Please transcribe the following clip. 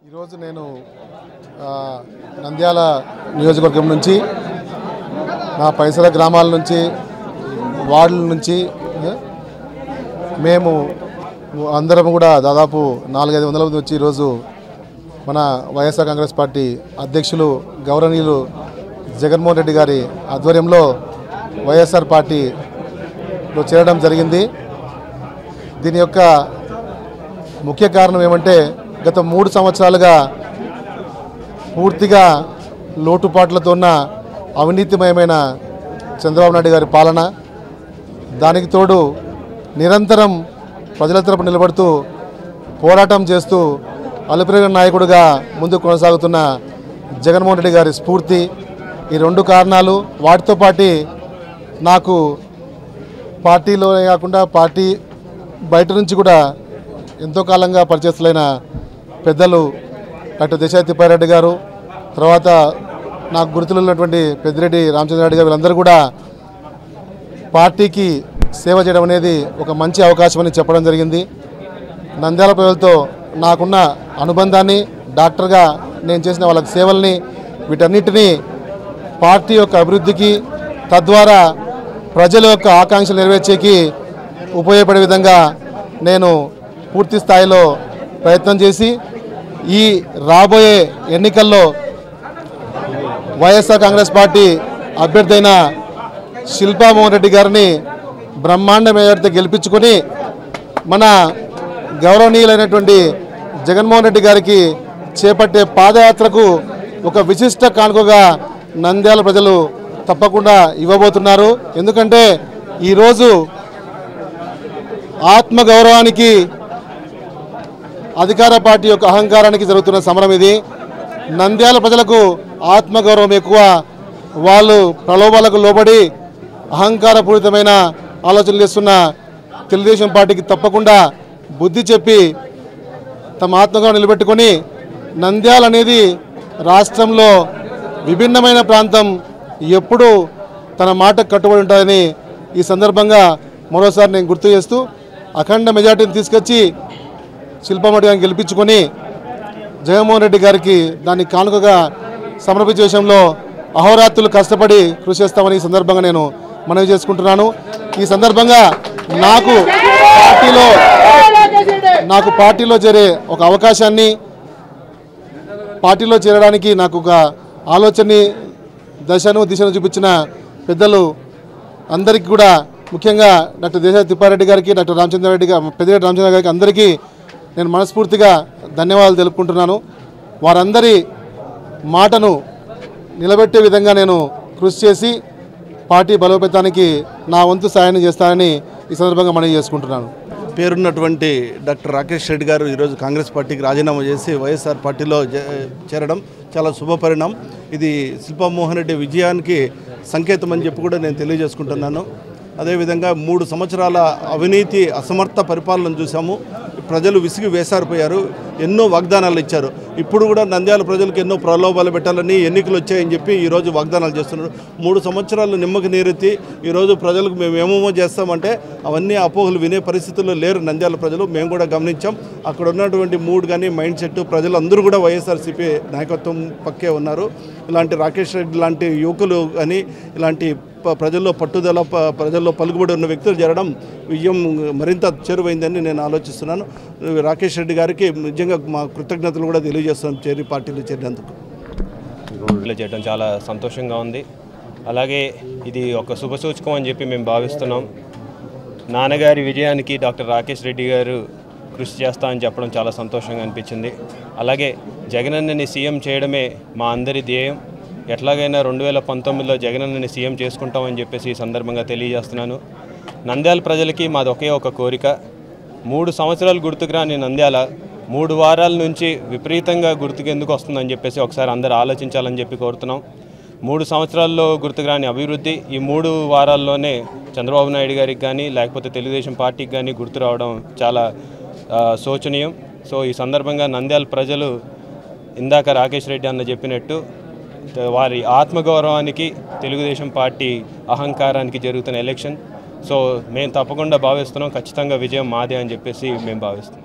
ఈరోజు నేను ఆ, నంద్యాల నియోజకవర్గం నుంచి నా పరిసర గ్రామాల నుంచి వార్డుల నుంచి ఏ, మేము అందరం కూడా దాదాపు నాలుగైదు వందల మంది వచ్చి ఈరోజు మన వైఎస్ఆర్ కాంగ్రెస్ పార్టీ అధ్యక్షులు గౌరవనీయులు జగన్మోహన్ రెడ్డి గారి ఆధ్వర్యంలో వైఎస్ఆర్ పార్టీలో చేరడం జరిగింది దీని యొక్క ముఖ్య కారణం ఏమంటే గత మూడు సంవత్సరాలుగా పూర్తిగా లోటుపాట్లతో ఉన్న అవినీతిమయమైన చంద్రబాబు నాయుడు గారి పాలన దానికి తోడు నిరంతరం ప్రజల తరపు నిలబడుతూ పోరాటం చేస్తూ అలుపెరిగిన నాయకుడిగా ముందుకు కొనసాగుతున్న జగన్మోహన్ రెడ్డి గారి స్ఫూర్తి ఈ రెండు కారణాలు వాటితో పాటు నాకు పార్టీలో కాకుండా పార్టీ బయట నుంచి కూడా ఎంతో కాలంగా పరిచయస్తులైన పెద్దలు డాక్టర్ దేశాయి తిప్పారెడ్డి గారు తర్వాత నాకు గుర్తులున్నటువంటి పెద్దిరెడ్డి రామచంద్రారెడ్డి గారు వీళ్ళందరూ కూడా పార్టీకి సేవ చేయడం అనేది ఒక మంచి అవకాశం అని చెప్పడం జరిగింది నంద్యాల ప్రజలతో నాకున్న అనుబంధాన్ని డాక్టర్గా నేను చేసిన వాళ్ళకి సేవల్ని వీటన్నిటినీ పార్టీ యొక్క అభివృద్ధికి తద్వారా ప్రజల యొక్క ఆకాంక్షలు నెరవేర్చేకి ఉపయోగపడే విధంగా నేను పూర్తి స్థాయిలో ప్రయత్నం చేసి ఈ రాబోయే ఎన్నికల్లో వైఎస్ఆర్ కాంగ్రెస్ పార్టీ అభ్యర్థి అయిన శిల్పా మోహన్ రెడ్డి గారిని బ్రహ్మాండ మేయర్తో గెలిపించుకొని మన గౌరవనీయులైనటువంటి జగన్మోహన్ రెడ్డి గారికి చేపట్టే పాదయాత్రకు ఒక విశిష్ట కానుకగా నంద్యాల ప్రజలు తప్పకుండా ఇవ్వబోతున్నారు ఎందుకంటే ఈరోజు ఆత్మగౌరవానికి అధికార పార్టీ యొక్క అహంకారానికి జరుగుతున్న సమరం ఇది నంద్యాల ప్రజలకు ఆత్మగౌరవం ఎక్కువ వాళ్ళు ప్రలోభాలకు లోబడి అహంకారపూరితమైన ఆలోచనలు చేస్తున్న తెలుగుదేశం పార్టీకి తప్పకుండా బుద్ధి చెప్పి తమ ఆత్మగౌరవం నిలబెట్టుకొని నంద్యాల అనేది రాష్ట్రంలో విభిన్నమైన ప్రాంతం ఎప్పుడూ తన మాటకు కట్టుబడి ఉంటుందని ఈ సందర్భంగా మరోసారి నేను గుర్తు చేస్తూ అఖండ మెజార్టీని తీసుకొచ్చి శిల్పమటి గారిని గెలిపించుకొని జగన్మోహన్ రెడ్డి గారికి దాన్ని కానుకగా సమర్పించే విషయంలో అహోరాత్రులు కష్టపడి కృషి చేస్తామని ఈ సందర్భంగా నేను మనవి చేసుకుంటున్నాను ఈ సందర్భంగా నాకు పార్టీలో నాకు పార్టీలో చేరే ఒక అవకాశాన్ని పార్టీలో చేరడానికి నాకు ఒక ఆలోచనని దశను దిశను చూపించిన పెద్దలు అందరికీ కూడా ముఖ్యంగా డాక్టర్ దేశా తిప్పారెడ్డి గారికి డాక్టర్ రామచంద్రారెడ్డి గారు పెద్దిరెడ్డి రామచంద్ర గారికి అందరికీ నేను మనస్ఫూర్తిగా ధన్యవాదాలు తెలుపుకుంటున్నాను వారందరి మాటను నిలబెట్టే విధంగా నేను కృషి చేసి పార్టీ బలోపేతానికి నా వంతు సాయాన్ని చేస్తానని ఈ సందర్భంగా మనవి చేసుకుంటున్నాను పేరున్నటువంటి డాక్టర్ రాకేష్ రెడ్డి గారు ఈరోజు కాంగ్రెస్ పార్టీకి రాజీనామా చేసి వైఎస్ఆర్ పార్టీలో జ- చేరడం చాలా శుభపరిణామం ఇది శిల్పామోహన్ రెడ్డి విజయానికి సంకేతం అని చెప్పి కూడా నేను తెలియజేసుకుంటున్నాను అదేవిధంగా మూడు సంవత్సరాల అవినీతి అసమర్థ పరిపాలన చూసాము ప్రజలు విసిగి వేసారిపోయారు ఎన్నో వాగ్దానాలు ఇచ్చారు ఇప్పుడు కూడా నంద్యాల ప్రజలకు ఎన్నో ప్రలోభాలు పెట్టాలని ఎన్నికలు వచ్చాయని చెప్పి ఈరోజు వాగ్దానాలు చేస్తున్నారు మూడు సంవత్సరాలు నిమ్మకి నీరెత్తి ఈరోజు ప్రజలకు మేము ఏమేమో చేస్తామంటే అవన్నీ అపోహలు వినే పరిస్థితుల్లో లేరు నంద్యాల ప్రజలు మేము కూడా గమనించాం అక్కడ ఉన్నటువంటి మూడ్ కానీ మైండ్ సెట్ ప్రజలందరూ కూడా వైఎస్ఆర్సీపీ నాయకత్వం పక్కే ఉన్నారు ఇలాంటి రాకేష్ రెడ్డి లాంటి యువకులు కానీ ఇలాంటి ప- ప్రజల్లో పట్టుదల ప- ప్రజల్లో పలుకుబడి ఉన్న వ్యక్తులు చేరడం విజయం మరింత చేరువైందని నేను ఆలోచిస్తున్నాను రాకేష్ రెడ్డి గారికి నిజంగా మా కృతజ్ఞతలు కూడా తెలియజేస్తున్నాం చేరి పార్టీలో చేరినందుకు ఇట్లా చేయడం చాలా సంతోషంగా ఉంది అలాగే ఇది ఒక శుభసూచకం అని చెప్పి మేము భావిస్తున్నాం నాన్నగారి విజయానికి డాక్టర్ రాకేష్ రెడ్డి గారు కృషి చేస్తా అని చెప్పడం చాలా సంతోషంగా అనిపించింది అలాగే జగనన్నని సీఎం చేయడమే మా అందరి ధ్యేయం ఎట్లాగైనా రెండు వేల పంతొమ్మిదిలో జగనన్నని సీఎం చేసుకుంటామని చెప్పేసి ఈ సందర్భంగా తెలియజేస్తున్నాను నంద్యాల ప్రజలకి మాది ఒకే ఒక కోరిక మూడు సంవత్సరాలు గుర్తుకు రాని నంద్యాల మూడు వారాల నుంచి విపరీతంగా గుర్తుకు ఎందుకు వస్తుందని చెప్పేసి ఒకసారి అందరూ ఆలోచించాలని చెప్పి కోరుతున్నాం మూడు సంవత్సరాల్లో గుర్తుకు రాని అభివృద్ధి ఈ మూడు వారాల్లోనే చంద్రబాబు నాయుడు గారికి కానీ లేకపోతే తెలుగుదేశం పార్టీకి కానీ గుర్తు రావడం చాలా ఆ, శోచనీయం సో ఈ సందర్భంగా నంద్యాల ప్రజలు ఇందాక రాకేష్ రెడ్డి అన్న చెప్పినట్టు త- వారి ఆత్మగౌరవానికి తెలుగుదేశం పార్టీ అహంకారానికి జరుగుతున్న ఎలక్షన్ సో మేము తప్పకుండా భావిస్తున్నాం ఖచ్చితంగా విజయం మాదే అని చెప్పేసి మేము భావిస్తున్నాం